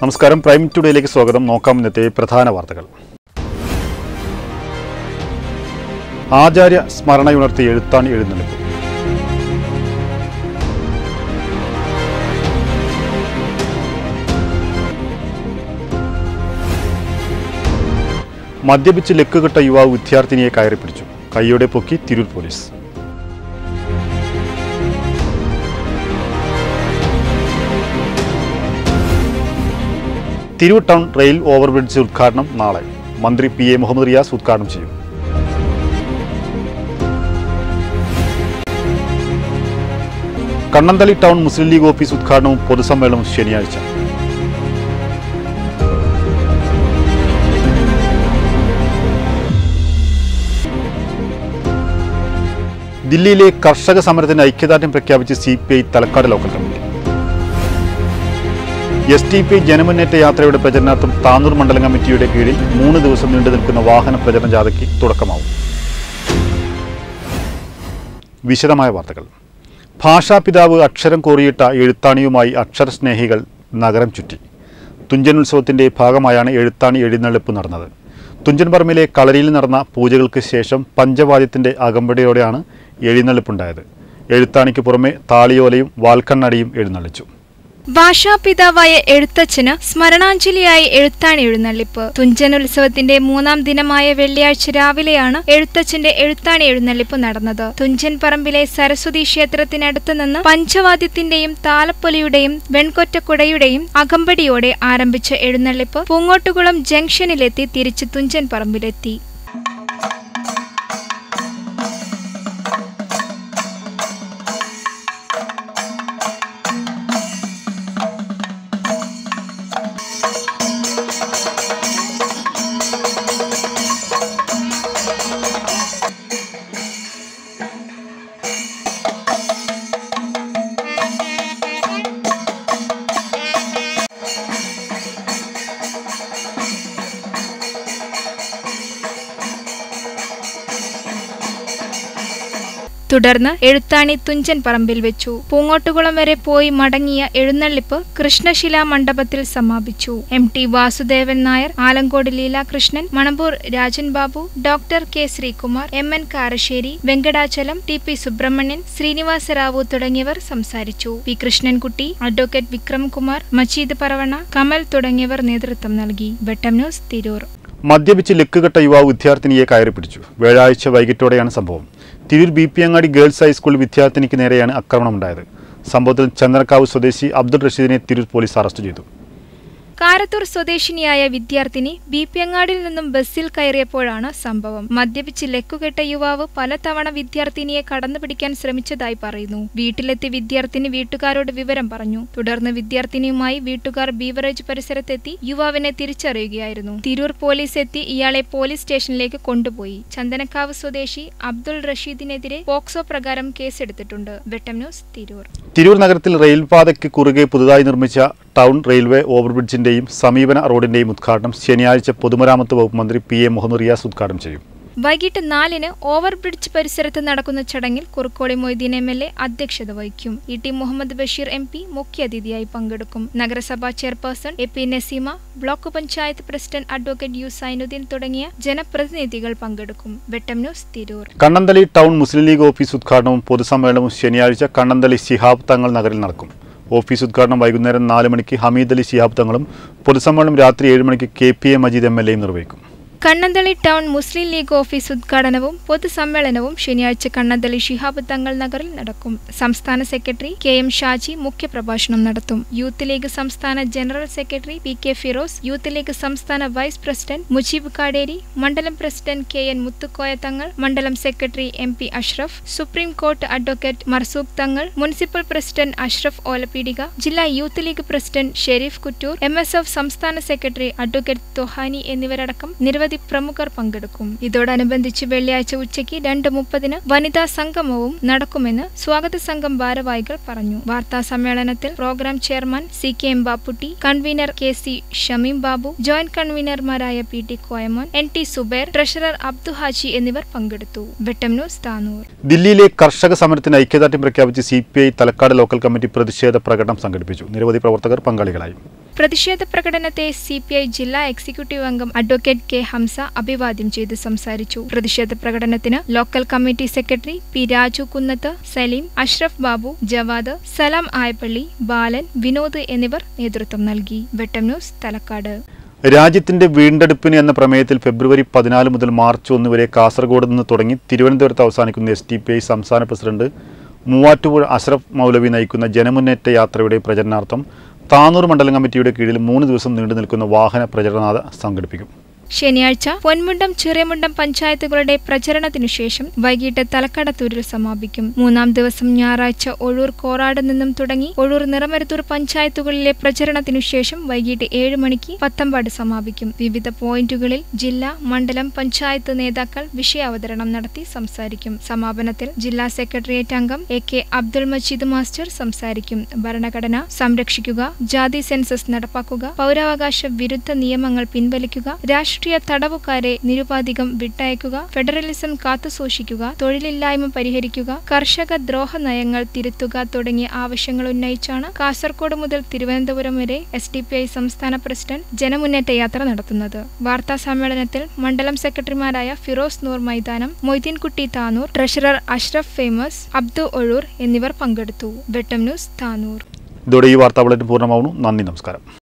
നമസ്കാരം പ്രൈം ടുഡേയിലേക്ക് സ്വാഗതം നോക്കാം ഇന്നത്തെ പ്രധാന വാർത്തകൾ ആചാര്യ സ്മരണയുണർത്തി എഴുത്താണി എഴുന്നള്ളിപ്പ് മദ്യപിച്ച് ലക്കുകെട്ട യുവാവ് വിദ്യാർത്ഥിനിയെ കയറി പിടിച്ചു കൈയോടെ പൊക്കി Tirur police Tirur town rail overbridge ഉദ്ഘാടനം നാളെ മന്ത്രി പി എ മുഹമ്മദ് റിയാസ് ഉദ്ഘാടനം ചെയ്യും Kannanthali town Muslim League office ഉദ്ഘാടനവും പൊതുസമ്മേളനവും ശനിയാഴ്ച ദില്ലിയിലെ കർഷക സമരത്തിന് ഐക്യദാർഢ്യം പ്രഖ്യാപിച്ച് C P I Thalakkad local committee S T P ജനമുന്നേറ്റ യാത്രയുടെ പ്രചരണാർത്ഥം താനൂർ മണ്ഡലം കമ്മിറ്റിയുടെ കീഴിൽ മൂന്ന് ദിവസം നീണ്ടു നിൽക്കുന്ന വാഹന പ്രചരണ ജാഥയ്ക്ക് തുടക്കമാവും വിശദമായ വാർത്തകൾ ഭാഷാപിതാവ് അക്ഷരം കോറിയിട്ട എഴുത്താണിയുമായി അക്ഷരസ്നേഹികൾ നഗരം ചുറ്റി തുഞ്ചൻ ഉത്സവത്തിൻ്റെ ഭാഗമായാണ് എഴുത്താണി എഴുന്നള്ളിപ്പ് നടന്നത് തുഞ്ചൻ പറമ്പിലെ കളരിയിൽ നടന്ന പൂജകൾക്ക് ശേഷം പഞ്ചവാദ്യത്തിൻ്റെ അകമ്പടിയോടെയാണ് എഴുന്നള്ളിപ്പുണ്ടായത് എഴുത്താണിക്ക് പുറമെ താളിയോലയും വാൽക്കണ്ണടിയും എഴുന്നള്ളിച്ചു ഭാഷാപിതാവായ എഴുത്തച്ഛന് സ്മരണാഞ്ജലിയായി എഴുത്താണി എഴുന്നള്ളിപ്പ് തുഞ്ചൻ ഉത്സവത്തിന്റെ മൂന്നാം ദിനമായ വെള്ളിയാഴ്ച രാവിലെയാണ് എഴുത്തച്ഛന്റെ എഴുത്താണി എഴുന്നള്ളിപ്പ് നടന്നത് തുഞ്ചൻ പറമ്പിലെ സരസ്വതി ക്ഷേത്രത്തിനടുത്ത് നിന്ന് പഞ്ചവാദ്യത്തിന്റെയും താലപ്പൊലിയുടെയും വെൺകൊറ്റക്കുടയുടെയും അകമ്പടിയോടെ ആരംഭിച്ച എഴുന്നള്ളിപ്പ് പൂങ്ങോട്ടുകുളം ജംഗ്ഷനിലെത്തി തിരിച്ച് തുഞ്ചൻ പറമ്പിലെത്തി തുടർന്ന് എഴുത്താണി തുഞ്ചൻ പറമ്പിൽ വെച്ചു പൂങ്ങോട്ടുകുളം വരെ പോയി മടങ്ങിയ എഴുന്നള്ളിപ്പ് കൃഷ്ണശിലാ മണ്ഡപത്തിൽ സമാപിച്ചു M T Vasudevan Nair Alankode Leelakrishnan Manambur Rajan Babu doctor K Sreekumar M N Karassery Venkatachalam T P Subrahmanyan Srinivasa Rao തുടങ്ങിയവർ സംസാരിച്ചു പി കൃഷ്ണൻകുട്ടി അഡ്വക്കേറ്റ് വിക്രം കുമാർ മച്ചീദ് പറവണ കമൽ തുടങ്ങിയവർ നേതൃത്വം നൽകി വെട്ടം ന്യൂസ് തിരൂർ മദ്യപിച്ച് ലക്കുകെട്ട യുവാവ് വിദ്യാർത്ഥിനിയെ കയറി പിടിച്ചു വ്യാഴാഴ്ച വൈകിട്ടോടെയാണ് സംഭവം Tirur B P Angadi girls high school വിദ്യാർത്ഥിനിക്ക് നേരെയാണ് ആക്രമണമുണ്ടായത് സംഭവത്തിൽ ചന്ദ്രക്കാവ് സ്വദേശി അബ്ദുൾ റഷീദിനെ തിരൂർ പോലീസ് അറസ്റ്റ് ചെയ്തു കാരത്തൂർ സ്വദേശിനിയായ വിദ്യാർത്ഥിനി ബിപിയങ്ങാടിൽ നിന്നും ബസ്സിൽ കയറിയപ്പോഴാണ് സംഭവം മദ്യപിച്ച് ലക്കുകെട്ട യുവാവ് പലതവണ വിദ്യാർത്ഥിനിയെ കടന്നുപിടിക്കാൻ ശ്രമിച്ചതായി പറയുന്നു വീട്ടിലെത്തി വിദ്യാർത്ഥിനി വീട്ടുകാരോട് വിവരം പറഞ്ഞു തുടർന്ന് വിദ്യാർത്ഥിനിയുമായി വീട്ടുകാർ ബീവറേജ് പരിസരത്തെത്തി യുവാവിനെ തിരിച്ചറിയുകയായിരുന്നു തിരൂർ പോലീസ് എത്തി ഇയാളെ പോലീസ് സ്റ്റേഷനിലേക്ക് കൊണ്ടുപോയി ചന്ദനക്കാവ് സ്വദേശി അബ്ദുൾ റഷീദിനെതിരെ പോക്സോ പ്രകാരം കേസെടുത്തിട്ടുണ്ട് വെട്ടം ന്യൂസ് തിരൂർ തിരൂർ നഗരത്തിൽ റെയിൽപാതയ്ക്ക് കുറുകെ പുതുതായി നിർമ്മിച്ച ടൗൺ റെയിൽവേ ഓവർബ്രിഡ്ജിന്റെയും സമീപന റോഡിന്റെയും ഉദ്ഘാടനം ശനിയാഴ്ച പൊതുമരാമത്ത് വകുപ്പ് മന്ത്രി പി എ മുഹമ്മദ് റിയാസ് ഉദ്ഘാടനം ചെയ്യും വൈകിട്ട് നാലിന് ഓവർബ്രിഡ്ജ് പരിസരത്ത് നടക്കുന്ന ചടങ്ങിൽ Kurukkoli Moideen M L A അധ്യക്ഷത വഹിക്കും E T Muhammad Basheer M P മുഖ്യാതിഥിയായി പങ്കെടുക്കും നഗരസഭാ chairperson A P Naseema block panchayat president advocate U Sainuddin തുടങ്ങിയ ജനപ്രതിനിധികൾ പങ്കെടുക്കും Vettam news Tirur Kannanthali town Muslim League office ഉദ്ഘാടനവും പൊതുസമ്മേളനവും ശനിയാഴ്ച കണ്ണന്തളി ശിഹാബ് തങ്ങൾ നഗറിൽ നടക്കും ഓഫീസ് ഉദ്ഘാടനം വൈകുന്നേരം നാല് മണിക്ക് ഹമീദ് അലി ശിഹാബ് തങ്ങളും പൊതുസമ്മേളനം രാത്രി ഏഴ് മണിക്ക് K P A Majeed M L എയും നിർവഹിക്കും Kannanthali town Muslim League office ഉദ്ഘാടനവും പൊതുസമ്മേളനവും ശനിയാഴ്ച കണ്ണന്തളി ശിഹാബ് തങ്ങൾ നഗറിൽ നടക്കും സംസ്ഥാന സെക്രട്ടറി കെ എം ഷാജി മുഖ്യപ്രഭാഷണം നടത്തും യൂത്ത് ലീഗ് സംസ്ഥാന general secretary P K Firoz youth league സംസ്ഥാന വൈസ് പ്രസിഡന്റ് മുജീബ് കാടേരി മണ്ഡലം president K N Muthukoya Thangal മണ്ഡലം secretary M P Ashraf supreme court advocate Marzook Thangal municipal president Ashraf Olapeedika ജില്ലാ youth league president Shareef Kuttoor M S F സംസ്ഥാന സെക്രട്ടറി അഡ്വക്കേറ്റ് തൊഹാനി എന്നിവരടക്കം നിരവധി നിരവധി പ്രമുഖർ പങ്കെടുക്കും ഇതോടനുബന്ധിച്ച് വെള്ളിയാഴ്ച ഉച്ചയ്ക്ക് രണ്ട് മുപ്പതിന് വനിതാ സംഗമവും നടക്കുമെന്ന് സ്വാഗത സംഘം ഭാരവാഹികൾ പറഞ്ഞു വാർത്താ സമ്മേളനത്തിൽ programme chairman C K M Bapputty convener K C Shameem Babu joint കൺവീനർമാരായ P T Koyamon N T Subair treasurer Abdu Haji എന്നിവർ പങ്കെടുത്തു വെട്ടം ന്യൂസ് താനൂർ ദില്ലിയിലെ കർഷക സമരത്തിന് ഐക്യദാർഢ്യം പ്രഖ്യാപിച്ച് C P I Thalakkad local committee പ്രതിഷേധ പ്രകടനം സംഘടിപ്പിച്ചു നിരവധി പ്രവർത്തകർ പങ്കാളികളായി പ്രതിഷേധ പ്രകടനത്തെ സി പി ഐ ജില്ലാ എക്സിക്യൂട്ടീവ് അംഗം അഡ്വക്കേറ്റ് കെ ഹംസ അഭിവാദ്യം ചെയ്ത് സംസാരിച്ചു പ്രതിഷേധ പ്രകടനത്തിന് local committee secretary P Raju Kunnath Saleem Ashraf Babu Jawad Salam Ayappalli Balan Vinod എന്നിവർ നേതൃത്വം നൽകി വെട്ടം ന്യൂസ് തലക്കാട് രാജ്യത്തിന്റെ വീണ്ടെടുപ്പിന് എന്ന പ്രമേയത്തിൽ ഫെബ്രുവരി പതിനാല് മുതൽ മാർച്ച് ഒന്ന് വരെ കാസർഗോഡ് നിന്ന് തുടങ്ങി തിരുവനന്തപുരത്ത് അവസാനിക്കുന്ന എസ് ടി പി ഐ സംസ്ഥാന പ്രസിഡന്റ് മൂവാറ്റുപുഴ അഷ്റഫ് മൗലവി നയിക്കുന്ന ജനമുന്നേറ്റ യാത്രയുടെ പ്രചരണാർത്ഥം താനൂർ മണ്ഡലം കമ്മിറ്റിയുടെ കീഴിൽ മൂന്ന് ദിവസം നീണ്ടു നിൽക്കുന്ന വാഹന പ്രചരണാഥ സംഘടിപ്പിക്കും ശനിയാഴ്ച പൊന്മുണ്ടം ചെറിയമുണ്ടം പഞ്ചായത്തുകളുടെ പ്രചരണത്തിനു ശേഷം വൈകിട്ട് തലക്കടത്തൂരിൽ സമാപിക്കും മൂന്നാം ദിവസം ഞായറാഴ്ച ഒഴൂർ കോറാട് നിന്നും തുടങ്ങി ഒഴൂർ നിറമരുത്തൂർ പഞ്ചായത്തുകളിലെ പ്രചരണത്തിനു ശേഷം വൈകിട്ട് ഏഴ് മണിക്ക് പത്തമ്പാട് സമാപിക്കും വിവിധ പോയിന്റുകളിൽ ജില്ലാ മണ്ഡലം പഞ്ചായത്ത് നേതാക്കൾ വിഷയാവതരണം നടത്തി സംസാരിക്കും സമാപനത്തിൽ ജില്ലാ സെക്രട്ടേറിയറ്റ് അംഗം A K Abdul Majeed master സംസാരിക്കും ഭരണഘടന സംരക്ഷിക്കുക ജാതി സെൻസസ് നടപ്പാക്കുക പൗരാവകാശ വിരുദ്ധ നിയമങ്ങൾ പിൻവലിക്കുക രാഷ്ട്രീയ തടവുകാരെ നിരുപാധികം വിട്ടയക്കുക ഫെഡറലിസം കാത്തുസൂക്ഷിക്കുക തൊഴിലില്ലായ്മ പരിഹരിക്കുക കർഷക ദ്രോഹ നയങ്ങൾ തിരുത്തുക തുടങ്ങിയ ആവശ്യങ്ങൾ ഉന്നയിച്ചാണ് കാസർഗോഡ് മുതൽ തിരുവനന്തപുരം വരെ എസ് ഡി പി ഐ സംസ്ഥാന പ്രസിഡന്റ് ജനമുന്നേറ്റ യാത്ര നടത്തുന്നത് വാർത്താ സമ്മേളനത്തിൽ മണ്ഡലം സെക്രട്ടറിമാരായ ഫിറോസ് നൂർ മൈതാനം മൊയ്തീൻകുട്ടി താനൂർ ട്രഷറർ അഷ്റഫ് ഫേമസ് അബ്ദു ഒഴൂർ എന്നിവർ പങ്കെടുത്തു വെട്ടം ന്യൂസ് താനൂർ ഇതോടെ ഈ വാർത്താ ബുള്ളറ്റിൻ പൂർണ്ണമാവുന്നു നന്ദി നമസ്കാരം